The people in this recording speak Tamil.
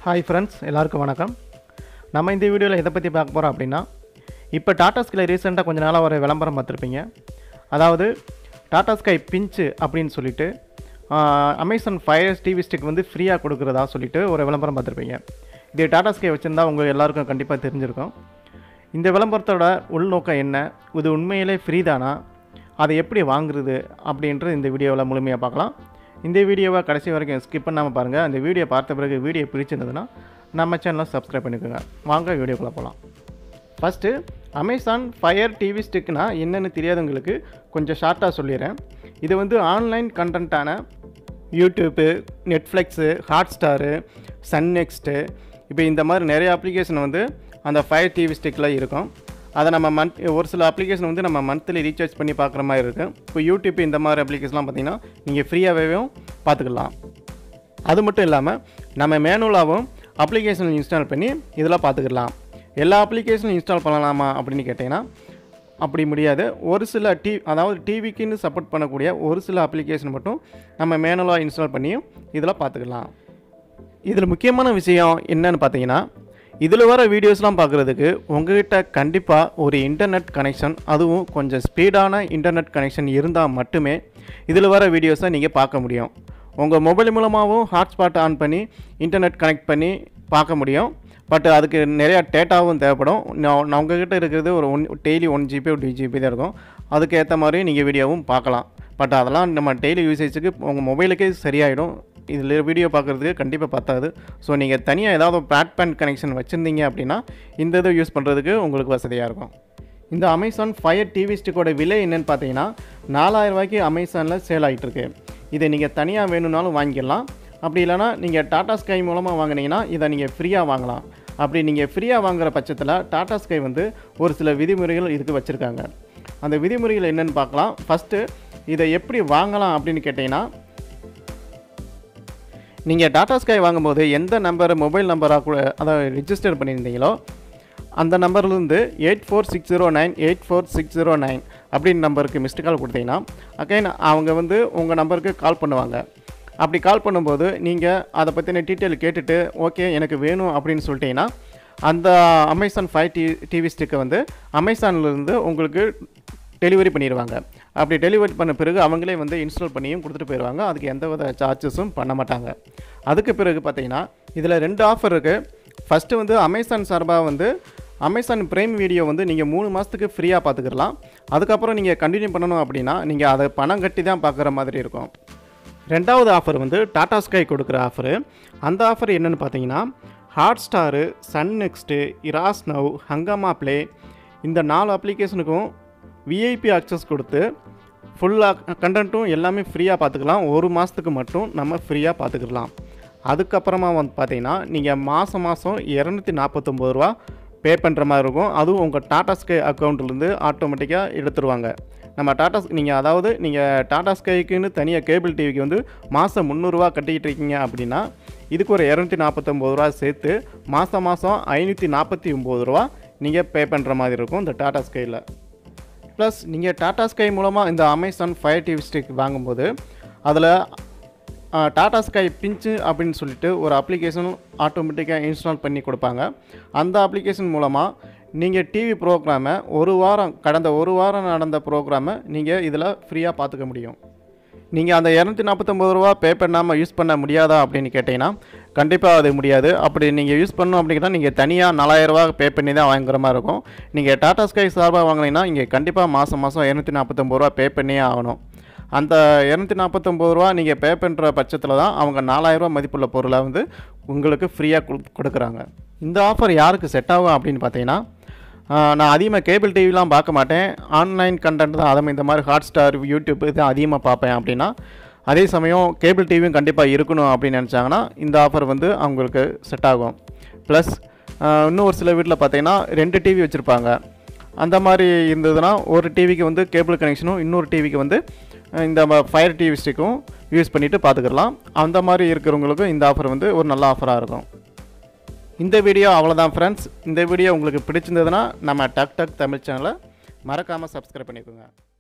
ஹாய் ஃப்ரெண்ட்ஸ் எல்லாருக்கும் வணக்கம் நம்ம இந்த வீடியோவில் எதை பற்றி பார்க்க போகிறோம் அப்படின்னா இப்போ டாடா ஸ்கைல ரீசெண்டாக கொஞ்ச நாளாக ஒரு விளம்பரம் பார்த்துருப்பீங்க அதாவது டாடா ஸ்கை பிஞ்சு அப்படின்னு சொல்லிட்டு அமேசான் ஃபயர் டிவி ஸ்டிக் வந்து ஃப்ரீயாக கொடுக்குறதா சொல்லிட்டு ஒரு விளம்பரம் பார்த்துருப்பீங்க இது டாடா ஸ்கை வச்சுருந்தா உங்கள் எல்லாருக்கும் கண்டிப்பாக தெரிஞ்சிருக்கும் இந்த விளம்பரத்தோட உள்நோக்கம் என்ன இது உண்மையிலே ஃப்ரீ தானா அதை எப்படி வாங்குறது அப்படின்றது இந்த வீடியோவில் முழுமையாக பார்க்கலாம் இந்த வீடியோவை கடைசி வரைக்கும் ஸ்கிப் பண்ணாமல் பாருங்கள் அந்த வீடியோ பார்த்த பிறகு வீடியோ பிடிச்சிருந்ததுன்னா நம்ம சேனலை சப்ஸ்கிரைப் பண்ணிக்கோங்க வாங்க வீடியோக்குள்ளே போகலாம் ஃபஸ்ட்டு அமேசான் ஃபயர் டிவி ஸ்டிக்னா என்னென்னு தெரியாதவங்களுக்கு கொஞ்சம் ஷார்ட்டாக சொல்லிடுறேன் இது வந்து ஆன்லைன் கண்டென்ட்டான YouTube Netflix Hotstar Sun NXT இப்போ இந்த மாதிரி நிறைய அப்ளிகேஷன் வந்து அந்த ஃபயர் டிவி ஸ்டிக்கில் இருக்கும் அதை நம்ம மந்த் ஒரு சில அப்ளிகேஷன் வந்து நம்ம மந்த்லி ரீசார்ஜ் பண்ணி பார்க்குற மாதிரி இருக்குது இப்போ யூடியூப் இந்த மாதிரி அப்ளிகேஷன்லாம் பார்த்தீங்கன்னா நீங்கள் ஃப்ரீயாகவேவும் பார்த்துக்கலாம் அது மட்டும் இல்லாமல் நம்ம மேனுவலாகவும் அப்ளிகேஷன் இன்ஸ்டால் பண்ணி இதெல்லாம் பார்த்துக்கலாம் எல்லா அப்ளிகேஷனும் இன்ஸ்டால் பண்ணலாமா அப்படின்னு கேட்டிங்கன்னா அப்படி முடியாது ஒரு சில டி அதாவது டிவிக்குன்னு சப்போர்ட் பண்ணக்கூடிய ஒரு சில அப்ளிகேஷன் மட்டும் நம்ம மேனுவலாக இன்ஸ்டால் பண்ணியும் இதில் பார்த்துக்கலாம் இதில் முக்கியமான விஷயம் என்னன்னு பார்த்தீங்கன்னா இதில் வர வீடியோஸ்லாம் பார்க்குறதுக்கு உங்ககிட்ட கண்டிப்பாக ஒரு இன்டர்நெட் கனெக்ஷன் அதுவும் கொஞ்சம் ஸ்பீடான இன்டர்நெட் கனெக்ஷன் இருந்தால் மட்டுமே இதில் வர வீடியோஸை நீங்கள் பார்க்க முடியும் உங்கள் மொபைல் மூலமாகவும் ஹாட்ஸ்பாட் ஆன் பண்ணி இன்டர்நெட் கனெக்ட் பண்ணி பார்க்க முடியும் பட் அதுக்கு நிறையா டேட்டாவும் தேவைப்படும் நான் நான் உங்ககிட்ட இருக்கிறது ஒரு ஒன் டெய்லி ஒன் ஜிபி ஒரு டூ ஜிபி தான் இருக்கும் அதுக்கு ஏற்ற மாதிரி நீங்கள் வீடியோவும் பார்க்கலாம் பட் அதெல்லாம் நம்ம டெய்லி யூசேஜுக்கு உங்கள் மொபைலுக்கே சரியாயிடும் இதில் வீடியோ பார்க்குறதுக்கு கண்டிப்பாக பத்தாது ஸோ நீங்கள் தனியாக ஏதாவது ப்ராட்பேண்ட் கனெக்ஷன் வச்சுருந்தீங்க அப்படின்னா இந்த இதை யூஸ் பண்ணுறதுக்கு உங்களுக்கு வசதியாக இருக்கும் இந்த அமேசான் ஃபயர் டிவி ஸ்டிக்கோட விலை என்னென்னு பார்த்தீங்கன்னா நாலாயிரம் ரூபாய்க்கு அமேசானில் சேல் ஆகிட்டு இருக்கு இதை நீங்கள் தனியாக வேணும்னாலும் வாங்கிக்கலாம் அப்படி இல்லைனா நீங்கள் டாடா ஸ்கை மூலமாக வாங்கினீங்கன்னா இதை நீங்கள் ஃப்ரீயாக வாங்கலாம் அப்படி நீங்கள் ஃப்ரீயாக வாங்குற பட்சத்தில் டாடா ஸ்கை வந்து ஒரு சில விதிமுறைகள் இதுக்கு வச்சுருக்காங்க அந்த விதிமுறைகள் என்னென்னு பார்க்கலாம் ஃபஸ்ட்டு இதை எப்படி வாங்கலாம் அப்படின்னு கேட்டிங்கன்னா நீங்கள் டாடா ஸ்கை வாங்கும்போது எந்த நம்பர் மொபைல் நம்பராக கூட அதை ரிஜிஸ்டர் பண்ணியிருந்தீங்களோ அந்த நம்பர்லேருந்து eight four six zero nine eight four six zero nine அப்படின்னு நம்பருக்கு மிஸ்டு கால் கொடுத்தீங்கன்னா அகைன் அவங்க வந்து உங்கள் நம்பருக்கு கால் பண்ணுவாங்க அப்படி கால் பண்ணும்போது நீங்கள் அதை பற்றின டீட்டெயில் கேட்டுட்டு ஓகே எனக்கு வேணும் அப்படின்னு சொல்லிட்டீங்கன்னா அந்த அமேசான் ஃபைவ் டி டிவி ஸ்டிக்கை வந்து அமேசான்லேருந்து உங்களுக்கு டெலிவரி பண்ணிடுவாங்க அப்படி டெலிவரி பண்ண பிறகு அவங்களே வந்து இன்ஸ்டால் பண்ணியும் கொடுத்துட்டு போயிடுவாங்க அதுக்கு எந்த வித சார்ஜஸும் பண்ண மாட்டாங்க அதுக்கு பிறகு பார்த்தீங்கன்னா இதில் ரெண்டு ஆஃபர் இருக்குது ஃபஸ்ட்டு வந்து அமேசான் சார்பாக வந்து அமேசான் ப்ரைம் வீடியோ வந்து நீங்கள் மூணு மாதத்துக்கு ஃப்ரீயாக பார்த்துக்கலாம் அதுக்கப்புறம் நீங்கள் கண்டினியூ பண்ணணும் அப்படின்னா நீங்கள் அதை பணம் கட்டி தான் பார்க்குற மாதிரி இருக்கும் ரெண்டாவது ஆஃபர் வந்து டாடா ஸ்கை கொடுக்குற ஆஃபரு அந்த ஆஃபர் என்னென்னு பார்த்தீங்கன்னா Hotstar Sun NXT Eros now Hungama play இந்த நாலு அப்ளிகேஷனுக்கும் விஐபி அக்சஸ் கொடுத்து ஃபுல்லாக கண்டென்ட்டும் எல்லாமே ஃப்ரீயாக பார்த்துக்கலாம் ஒரு மாதத்துக்கு மட்டும் நம்ம ஃப்ரீயாக பார்த்துக்கலாம் அதுக்கப்புறமா வந்து பார்த்தீங்கன்னா நீங்கள் மாதம் மாதம் இரநூத்தி நாற்பத்தொம்பது ரூபா பே பண்ணுற மாதிரி இருக்கும் அதுவும் உங்கள் டாடா ஸ்கை அக்கௌண்ட்லேருந்து ஆட்டோமேட்டிக்காக எடுத்துருவாங்க நம்ம டாடா நீங்கள் அதாவது நீங்கள் டாடா ஸ்கைக்குன்னு தனியாக கேபிள் டிவிக்கு வந்து மாதம் முந்நூறுரூவா கட்டிக்கிட்டு இருக்கீங்க அப்படின்னா இதுக்கு ஒரு இரநூத்தி நாற்பத்தொம்பது ரூபா சேர்த்து மாதம் மாதம் ஐநூற்றி நாற்பத்தி ஒம்பது ரூபா நீங்கள் பே பண்ணுற மாதிரி இருக்கும் இந்த டாடா ஸ்கையில் ப்ளஸ் நீங்கள் டாடா ஸ்கை மூலமாக இந்த அமேசான் ஃபயர் டிவி ஸ்டிக் வாங்கும்போது அதில் டாடா ஸ்கை பிஞ்சு அப்படின்னு சொல்லிட்டு ஒரு அப்ளிகேஷன் ஆட்டோமேட்டிக்காக இன்ஸ்டால் பண்ணி கொடுப்பாங்க அந்த அப்ளிகேஷன் மூலமாக நீங்கள் டிவி ப்ரோக்ராமை ஒரு வாரம் கடந்த ஒரு வாரம் நடந்த ப்ரோக்ராமை நீங்கள் இதில் ஃப்ரீயாக பார்த்துக்க முடியும் நீங்கள் அந்த இரநூத்தி நாற்பத்தொம்பது ரூபா பே பண்ணாமல் யூஸ் பண்ண முடியாதா அப்படின்னு கேட்டிங்கன்னா கண்டிப்பாக அது முடியாது அப்படி நீங்கள் யூஸ் பண்ணணும் அப்படின்னா நீங்கள் தனியாக நாலாயிரரூவா பே பண்ணி தான் வாங்குற மாதிரி இருக்கும் நீங்கள் டாடா ஸ்கை சார்பாக வாங்கினீங்கன்னா இங்கே கண்டிப்பாக மாதம் மாதம் இரநூத்தி நாற்பத்தொம்பது ரூபா பே பண்ணியே ஆகணும் அந்த இரநூத்தி நாற்பத்தொம்பது ரூபா நீங்கள் பே பண்ணுற பட்சத்தில் தான் அவங்க நாலாயிரரூவா மதிப்புள்ள பொருளை வந்து உங்களுக்கு ஃப்ரீயாக கொடுக்குறாங்க இந்த ஆஃபர் யாருக்கு செட் ஆகும் அப்படின்னு பார்த்தீங்கன்னா நான் அதிகமாக கேபிள் டிவிலாம் பார்க்க மாட்டேன் ஆன்லைன் கண்டென்ட் தான் அதுவும் இந்த மாதிரி ஹாட் ஸ்டார் யூடியூப் தான் அதிகமாக பார்ப்பேன் அப்படின்னா அதே சமயம் கேபிள் டிவியும் கண்டிப்பாக இருக்கணும் அப்படின்னு நினச்சாங்கன்னா இந்த ஆஃபர் வந்து அவங்களுக்கு செட் ஆகும் ப்ளஸ் இன்னும் ஒரு சில வீட்டில் பார்த்தீங்கன்னா ரெண்டு டிவி வச்சுருப்பாங்க அந்த மாதிரி இருந்ததுன்னா ஒரு டிவிக்கு வந்து கேபிள் கனெக்ஷனும் இன்னொரு டிவிக்கு வந்து இந்த ஃபயர் டிவி ஸ்டிக்கும் யூஸ் பண்ணிவிட்டு பார்த்துக்கலாம் அந்த மாதிரி இருக்கிறவங்களுக்கும் இந்த ஆஃபர் வந்து ஒரு நல்ல ஆஃபராக இருக்கும் இந்த வீடியோ அவ்வளோதான் ஃப்ரெண்ட்ஸ் இந்த வீடியோ உங்களுக்கு பிடிச்சிருந்ததுன்னா நம்ம டக் டக் தமிழ் சேனலை மறக்காமல் சப்ஸ்கிரைப் பண்ணிக்கோங்க